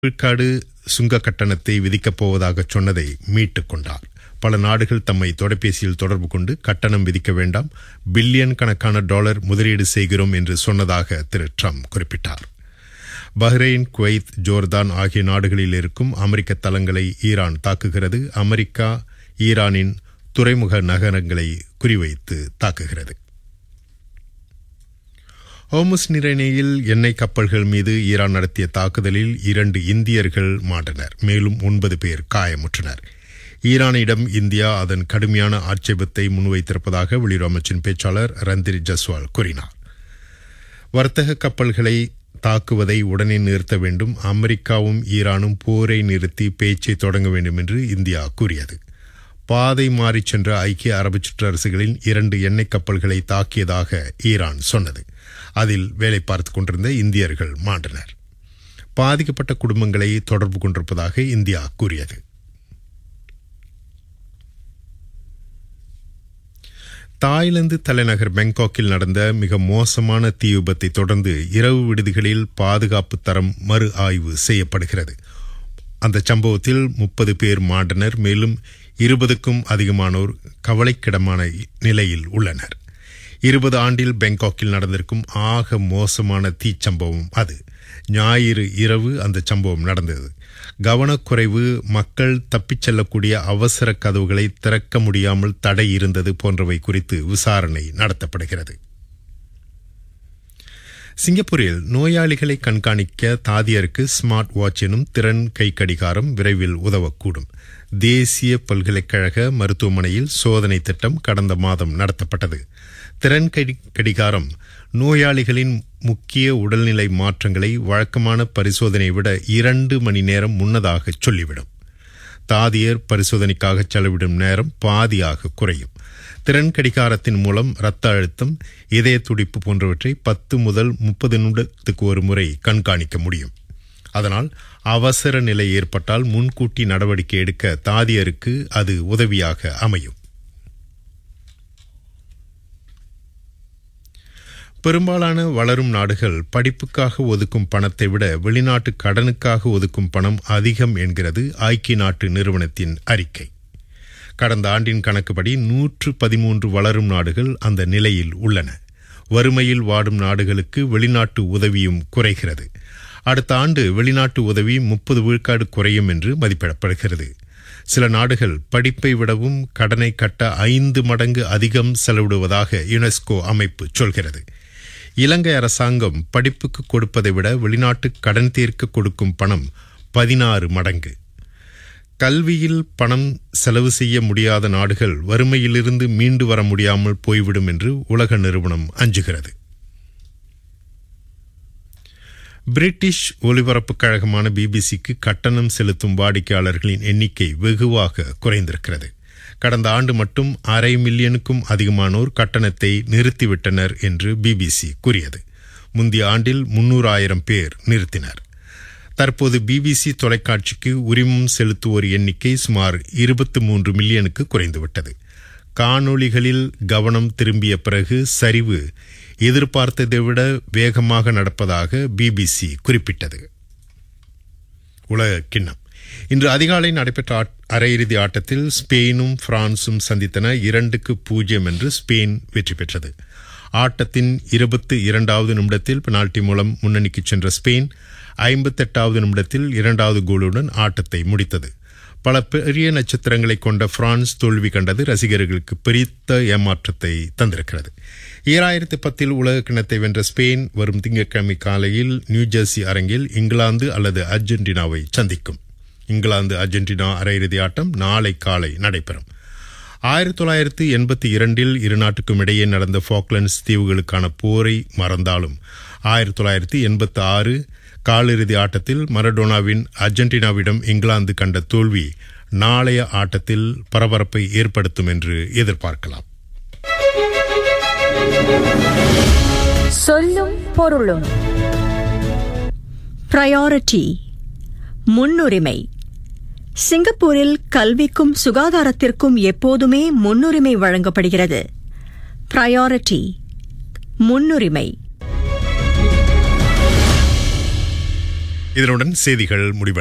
விழுக்காடு சுங்க கட்டணத்தை விதிக்கப் போவதாக சொன்னதை மீட்டுக் கொண்டார் பல நாடுகள் தம்மை தொலைபேசியில் தொடர்பு கொண்டு கட்டணம் விதிக்க வேண்டாம் பில்லியன் கணக்கான டாலர் முதலீடு செய்கிறோம் என்று சொன்னதாக திரு ட்ரம்ப் குறிப்பிட்டார் பஹ்ரைன் குவைத் ஜோர்தான் ஆகிய நாடுகளில் இருக்கும் அமெரிக்க தளங்களை ஈரான் தாக்குகிறது அமெரிக்கா ஈரானின் துறைமுக நகரங்களை குறிவைத்து தாக்குகிறது ஹோமுஸ் நீரிணையில் எண்ணெய் கப்பல்கள் மீது ஈரான் நடத்திய தாக்குதலில் இரண்டு இந்தியர்கள் மாண்டனர் மேலும் ஒன்பது பேர் காயமுற்றனர் ஈரானிடம் இந்தியா அதன் கடுமையான ஆட்சேபத்தை முன்வைத்திருப்பதாக வெளியுறவு அமைச்சின் பேச்சாளர் ரந்தீர் ஜஸ்வால் கூறினார் வர்த்தக கப்பல்களை தாக்குவதை உடனே நிறுத்த வேண்டும் அமெரிக்காவும் ஈரானும் போரை நிறுத்தி பேச்சை தொடங்க வேண்டும் என்று இந்தியா கூறியது பாதை மாறிச் சென்ற ஐக்கிய அரபு சிற்றரசுகளின் இரண்டு எண்ணெய் கப்பல்களை தாக்கியதாக ஈரான் சொன்னது அதில் வேலை பார்த்துக் கொண்டிருந்த இந்தியர்கள் மாண்டனர் பாதிக்கப்பட்ட குடும்பங்களை தொடர்பு கொண்டிருப்பதாக இந்தியா கூறியது தாய்லாந்து தலைநகர் பாங்காக்கில் நடந்த மிக மோசமான தீ விபத்தை தொடர்ந்து இரவு விடுதிகளில் பாதுகாப்பு தரம் மறு ஆய்வு செய்யப்படுகிறது அந்த சம்பவத்தில் முப்பது பேர் மாண்டனர் மேலும் இருபதுக்கும் அதிகமானோர் கவலைக்கிடமான நிலையில் உள்ளனர் இருபது ஆண்டில் பாங்காக்கில் நடந்திருக்கும் ஆக மோசமான தீச்சம்பவம் அது ஞாயிறு இரவு அந்த சம்பவம் நடந்தது கவனக்குறைவு மக்கள் தப்பிச் செல்லக்கூடிய அவசர கதவுகளை திறக்க முடியாமல் தடை இருந்தது போன்றவை குறித்து விசாரணை நடத்தப்படுகிறது சிங்கப்பூரில் நோயாளிகளை கண்காணிக்க தாதியருக்கு ஸ்மார்ட் வாட்ச் எனும் திறன் கை கடிகாரம் விரைவில் உதவக்கூடும் தேசிய பல்கலைக்கழக மருத்துவமனையில் சோதனை திட்டம் கடந்த மாதம் நடத்தப்பட்டது திறன் கடிகாரம் நோயாளிகளின் முக்கிய உடல்நிலை மாற்றங்களை வழக்கமான பரிசோதனை விட இரண்டு மணி நேரம் முன்னதாக சொல்லிவிடும் தாதியர் பரிசோதனைக்காக செலவிடும் நேரம் பாதியாக குறையும் திறன் கடிகாரத்தின் மூலம் இரத்த அழுத்தம் இதய துடிப்பு போன்றவற்றை பத்து முதல் முப்பது நிமிடத்துக்கு ஒரு முறை கண்காணிக்க முடியும் அதனால் அவசர நிலை ஏற்பட்டால் முன்கூட்டி நடவடிக்கை எடுக்க தாதியருக்கு அது உதவியாக அமையும் பெரும்பாலான வளரும் நாடுகள் படிப்புக்காக ஒதுக்கும் பணத்தை விட வெளிநாட்டு கடனுக்காக ஒதுக்கும் பணம் அதிகம் என்கிறது ஐக்கிய நாட்டு நிறுவனத்தின் அறிக்கை கடந்த ஆண்டின் கணக்குப்படி நூற்று பதிமூன்று வளரும் நாடுகள் அந்த நிலையில் உள்ளன வறுமையில் வாடும் நாடுகளுக்கு வெளிநாட்டு உதவியும் குறைகிறது அடுத்த ஆண்டு வெளிநாட்டு உதவி முப்பது விழுக்காடு குறையும் என்று மதிப்பிடப்படுகிறது சில நாடுகள் படிப்பை விடவும் கடனை கட்ட ஐந்து மடங்கு அதிகம் செலவிடுவதாக யுனெஸ்கோ அமைப்பு சொல்கிறது இலங்கை அரசாங்கம் படிப்புக்கு கொடுப்பதை விட வெளிநாட்டு கடன் தீர்க்க கொடுக்கும் பணம் பதினாறு மடங்கு கல்வியில் பணம் செலவு செய்ய முடியாத நாடுகள் வறுமையிலிருந்து மீண்டு வர முடியாமல் போய்விடும் என்று உலக நிறுவனம் அஞ்சுகிறது பிரிட்டிஷ் ஒலிபரப்புக் கழகமான பிபிசிக்கு கட்டணம் செலுத்தும் வாடிக்கையாளர்களின் எண்ணிக்கை வெகுவாக குறைந்திருக்கிறது கடந்த ஆண்டு மட்டும் அரை மில்லியனுக்கும் அதிகமானோர் கட்டணத்தை நிறுத்திவிட்டனர் என்று பிபிசி கூறியது முந்தைய ஆண்டில் முன்னூறாயிரம் பேர் நிறுத்தினர் தற்போது பிபிசி தொலைக்காட்சிக்கு உரிமம் செலுத்துவோர் எண்ணிக்கை சுமார் இருபத்தி மூன்று மில்லியனுக்கு குறைந்துவிட்டது காணொளிகளில் கவனம் திரும்பிய பிறகு சரிவு எதிர்பார்த்ததை விட வேகமாக நடப்பதாக பிபிசி குறிப்பிட்டது உலக கிண்ணம் இன்று அதிகாலை நடைபெற்ற அரையிறுதி ஆட்டத்தில் ஸ்பெயினும் பிரான்சும் சந்தித்தன இரண்டுக்கு பூஜ்ஜியம் என்று ஸ்பெயின் வெற்றி பெற்றது ஆட்டத்தின் இருபத்தி இரண்டாவது நிமிடத்தில் பெனால்டி மூலம் முன்னணிக்கு சென்ற ஸ்பெயின் ஐம்பத்தெட்டாவது நிமிடத்தில் இரண்டாவது கோலுடன் ஆட்டத்தை முடித்தது பல பெரிய நட்சத்திரங்களை கொண்ட பிரான்ஸ் தோல்வி கண்டது ரசிகர்களுக்கு பிரித்த ஏமாற்றத்தை தந்திருக்கிறது ஈராயிரத்தி பத்தில் உலக கிணத்தை வென்ற ஸ்பெயின் வரும் திங்கட்கிழமை காலையில் நியூஜெர்சி அரங்கில் இங்கிலாந்து அல்லது அர்ஜென்டினாவை சந்திக்கும் இங்கிலாந்து அர்ஜென்டினா அரையிறுதி ஆட்டம் நாளை காலை நடைபெறும் ஆயிரத்தி தொள்ளாயிரத்து எண்பத்தி இரண்டில் இரு நாட்டுக்கும் இடையே நடந்த ஃபாக்லண்ட்ஸ் தீவுகளுக்கான போரை மறந்தாலும் ஆயிரத்தி தொள்ளாயிரத்தி எண்பத்தி ஆறு காலிறுதி ஆட்டத்தில் மரடோனாவின் அர்ஜென்டினாவிடம் இங்கிலாந்து கண்ட தோல்வி நாளைய ஆட்டத்தில் பரபரப்பை ஏற்படுத்தும் என்று எதிர்பார்க்கலாம் சொல்லும் பொருளும் பிரையாரிட்டி முன்னுரிமை சிங்கப்பூரில் கல்விக்கும் சுகாதாரத்திற்கும் எப்போதுமே முன்னுரிமை வழங்கப்படுகிறது பிரையாரிட்டி முன்னுரிமை இதனுடன் செய்திகள் முடிவடைந்தன